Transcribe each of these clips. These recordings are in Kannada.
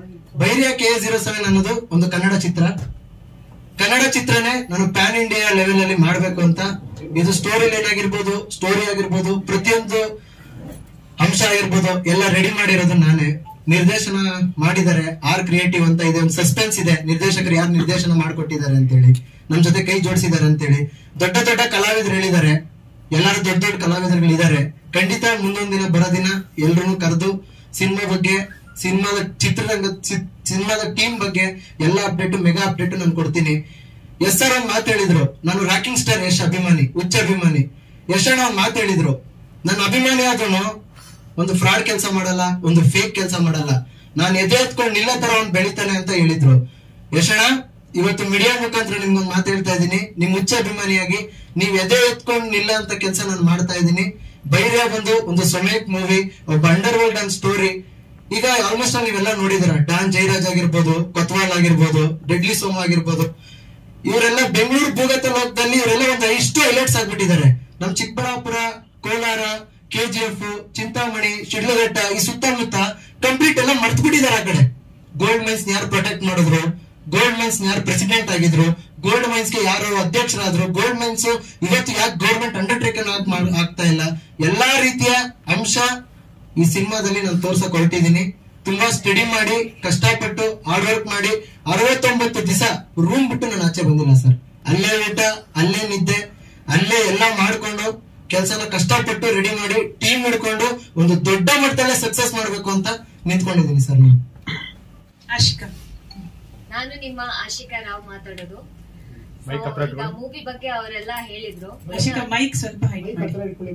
ಬೈರಿಯಾ ಕೆ ಜೀರೋ ಸೆವೆನ್ ಅನ್ನೋದು ಒಂದು ಕನ್ನಡ ಚಿತ್ರ ಕನ್ನಡ ಚಿತ್ರನೇ ನಾನು ಪ್ಯಾನ್ ಇಂಡಿಯಾ ಲೆವೆಲ್ ಅಲ್ಲಿ ಮಾಡ್ಬೇಕು ಅಂತ ಇದು ಸ್ಟೋರಿ ಲೈನ್ ಆಗಿರ್ಬೋದು ಸ್ಟೋರಿ ಆಗಿರ್ಬೋದು ಪ್ರತಿಯೊಂದು ಅಂಶ ಆಗಿರ್ಬೋದು ಎಲ್ಲ ರೆಡಿ ಮಾಡಿರೋದು ನಾನೇ ನಿರ್ದೇಶನ ಮಾಡಿದ್ದಾರೆ ಆರ್ ಕ್ರಿಯೇಟಿವ್ ಅಂತ ಇದೆ ಒಂದು ಸಸ್ಪೆನ್ಸ್ ಇದೆ ನಿರ್ದೇಶಕರು ಯಾರು ನಿರ್ದೇಶನ ಮಾಡ್ಕೊಟ್ಟಿದ್ದಾರೆ ಅಂತೇಳಿ ನಮ್ ಜೊತೆ ಕೈ ಜೋಡಿಸಿದ್ದಾರೆ ಅಂತೇಳಿ ದೊಡ್ಡ ದೊಡ್ಡ ಕಲಾವಿದರು ಹೇಳಿದ್ದಾರೆ ಎಲ್ಲಾರು ದೊಡ್ಡ ದೊಡ್ಡ ಕಲಾವಿದರುಗಳಿದ್ದಾರೆ ಖಂಡಿತ ಮುಂದೊಂದ್ ದಿನ ಬರೋ ದಿನ ಎಲ್ರು ಕರೆದು ಸಿನಿಮಾ ಬಗ್ಗೆ ಸಿನಿಮಾದ ಚಿತ್ರರಂಗ ಸಿನಿಮಾದ ಟೀಮ್ ಬಗ್ಗೆ ಎಲ್ಲ ಅಪ್ಡೇಟ್ ಮೆಗಾ ಅಪ್ಡೇಟ್ ನಾನು ಕೊಡ್ತೀನಿ ಎಸ್ ಸರ್ ಒಂದ್ ಮಾತು ಹೇಳಿದ್ರು ನಾನು ರಾಕಿಂಗ್ ಸ್ಟಾರ್ ಯಶ್ ಅಭಿಮಾನಿ ಹುಚ್ಚ ಅಭಿಮಾನಿ ಯಶ್ ಅಣ್ಣ ಒಂದ್ ಮಾತು ಹೇಳಿದ್ರು ನನ್ನ ಅಭಿಮಾನಿ ಆದ್ರೂ ಒಂದು ಫ್ರಾಡ್ ಕೆಲಸ ಮಾಡಲ್ಲ ಒಂದು ಫೇಕ್ ಕೆಲಸ ಮಾಡಲ್ಲ ನಾನು ಎದೆ ಎತ್ಕೊಂಡು ನಿಲ್ಲ ತರ ಅವ್ನು ಬೆಳಿತಾನೆ ಅಂತ ಹೇಳಿದ್ರು ಯಶಣ್ಣ ಇವತ್ತು ಮೀಡಿಯಾ ಮುಖಾಂತರ ನಿಮ್ಗೊಂದು ಮಾತು ಹೇಳ್ತಾ ಇದ್ದೀನಿ ನಿಮ್ ಹುಚ್ಚ ಅಭಿಮಾನಿಯಾಗಿ ನೀವ್ ಎದೆ ಎತ್ಕೊಂಡು ನಿಲ್ಲ ಅಂತ ಕೆಲಸ ನಾನು ಮಾಡ್ತಾ ಇದ್ದೀನಿ ಬೈರ್ಯ ಬಂದು ಒಂದು ಸೊಮೇಕ್ ಮೂವಿ ಒಬ್ಬ ಅಂಡರ್ ವರ್ಲ್ಡ್ ಅಂಡ್ ಸ್ಟೋರಿ ಈಗ ಆಲ್ಮೋಸ್ಟ್ ನೀವೆಲ್ಲ ನೋಡಿದಿರ ಡಾನ್ ಜಯರಾಜ್ ಆಗಿರ್ಬೋದು ಕೊತ್ವಾಲ್ ಆಗಿರ್ಬೋದು ಡೆಡ್ಲಿ ಸೋಮ ಆಗಿರ್ಬೋದು ಇವರೆಲ್ಲ ಬೆಂಗಳೂರು ಭೂಗತ ಲೋಕದಲ್ಲಿ ಇವರೆಲ್ಲ ಒಂದು ಇಷ್ಟು ಹೈಲೈಟ್ಸ್ ಆಗ್ಬಿಟ್ಟಿದ್ದಾರೆ ನಮ್ ಚಿಕ್ಕಬಳ್ಳಾಪುರ ಕೋಲಾರ ಕೆಜಿಎಫ್ ಚಿಂತಾಮಣಿ ಶಿಡ್ಲಘಟ್ಟ ಈ ಸುತ್ತಮುತ್ತ ಕಂಪ್ಲೀಟ್ ಎಲ್ಲ ಮರ್ತ್ ಬಿಟ್ಟಿದ್ದಾರೆ ಆ ಕಡೆ ಗೋಲ್ಡ್ ಮೈನ್ಸ್ ಯಾರು ಪ್ರೊಟೆಕ್ಟ್ ಮಾಡಿದ್ರು ಗೋಲ್ಡ್ ಮೈನ್ಸ್ ಯಾರು ಪ್ರೆಸಿಡೆಂಟ್ ಆಗಿದ್ರು ಗೋಲ್ಡ್ ಮೈನ್ಸ್ ಗೆ ಯಾರು ಅಧ್ಯಕ್ಷರಾದ್ರು ಗೋಲ್ಡ್ ಮೈನ್ಸ್ ಇವತ್ತು ಯಾಕೆ ಗೌರ್ಮೆಂಟ್ ಅಂಡರ್ಟೇಕನ್ ಆಗ್ತಾ ಇಲ್ಲ ಎಲ್ಲಾ ರೀತಿಯ ಅಂಶ ಈ ಸಿನಿಮಾದಲ್ಲಿ ನಾನು ತೋರ್ಸಕ್ ಹೊರಟಿದ್ದೀನಿ ತುಂಬಾ ಸ್ಟಡಿ ಮಾಡಿ ಕಷ್ಟಪಟ್ಟು ಹಾರ್ಡ್ ವರ್ಕ್ ಮಾಡಿ ಅರವತ್ತೊಂಬತ್ತು ದಿವಸ ರೂಮ್ ಬಿಟ್ಟು ನಾನು ಆಚೆ ಬಂದಿಲ್ಲ ಸರ್ ಅಲ್ಲೇ ಊಟ ಅಲ್ಲೇ ನಿದ್ದೆ ಅಲ್ಲೇ ಎಲ್ಲ ಮಾಡ್ಕೊಂಡು ಕೆಲಸನ ಕಷ್ಟಪಟ್ಟು ರೆಡಿ ಮಾಡಿ ಟೀಮ್ ಹಿಡ್ಕೊಂಡು ಒಂದು ದೊಡ್ಡ ಮಟ್ಟದಲ್ಲೇ ಸಕ್ಸಸ್ ಮಾಡ್ಬೇಕು ಅಂತ ನಿಂತ್ಕೊಂಡಿದ್ದೀನಿ ಸರ್ ನಾನು ಆಶಿಕಾ ನಾನು ನಿಮ್ಮ ಆಶಿಕಾ ರಾವ್ ಮಾತಾಡೋದು Mic ಹತ್ರ ಇಟ್ಕೊಳ್ಳಿ. ಮೂವಿ ಬಗ್ಗೆ ಅವರೆಲ್ಲ ಹೇಳಿದ್ರು ಆಶಿಕಾ ಮೈಕ್ ಸ್ವಲ್ಪ ಹೈಟ್ ಮಾಡಿ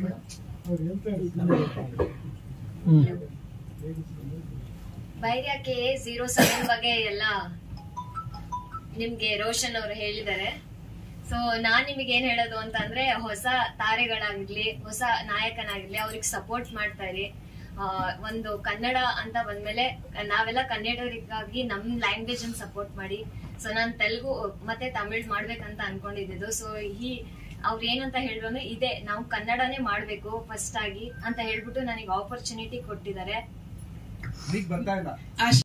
ಬೈರ್ಯಾಕೆ ಜೀರೋ ಸೆವೆನ್ ಬಗ್ಗೆ ಎಲ್ಲ ನಿಮ್ಗೆ ರೋಷನ್ ಅವರು ಹೇಳಿದ್ದಾರೆ ಸೊ ನಾನ್ ನಿಮಗೆ ಏನ್ ಹೇಳೋದು ಅಂತ ಅಂದ್ರೆ ಹೊಸ ತಾರೆಗಳಾಗಿರ್ಲಿ ಹೊಸ ನಾಯಕನಾಗಿರ್ಲಿ ಅವ್ರಿಗೆ ಸಪೋರ್ಟ್ ಮಾಡ್ತಾ ಇರಿ ಆ, ಒಂದು ಕನ್ನಡ ಅಂತ ಬಂದ್ಮೇಲೆ ನಾವೆಲ್ಲ ಕನ್ನಡಿಗರಿಗಾಗಿ ನಮ್ ಲ್ಯಾಂಗ್ವೇಜ್ ಅನ್ನ ಸಪೋರ್ಟ್ ಮಾಡಿ ಸೊ ನಾನ್ ತೆಲುಗು ಮತ್ತೆ ತಮಿಳ್ ಮಾಡ್ಬೇಕಂತ ಅನ್ಕೊಂಡಿದ್ದು ಸೊ ಈ ಅವ್ರು ಏನಂತ ಹೇಳಿದ್ರು ಅಂದ್ರೆ ಇದೆ ನಾವು ಕನ್ನಡನೇ ಮಾಡ್ಬೇಕು ಫಸ್ಟ್ ಆಗಿ ಅಂತ ಹೇಳ್ಬಿಟ್ಟು ನನಗೆ ಆಪರ್ಚುನಿಟಿ ಕೊಟ್ಟಿದ್ದಾರೆ ಆಶಿ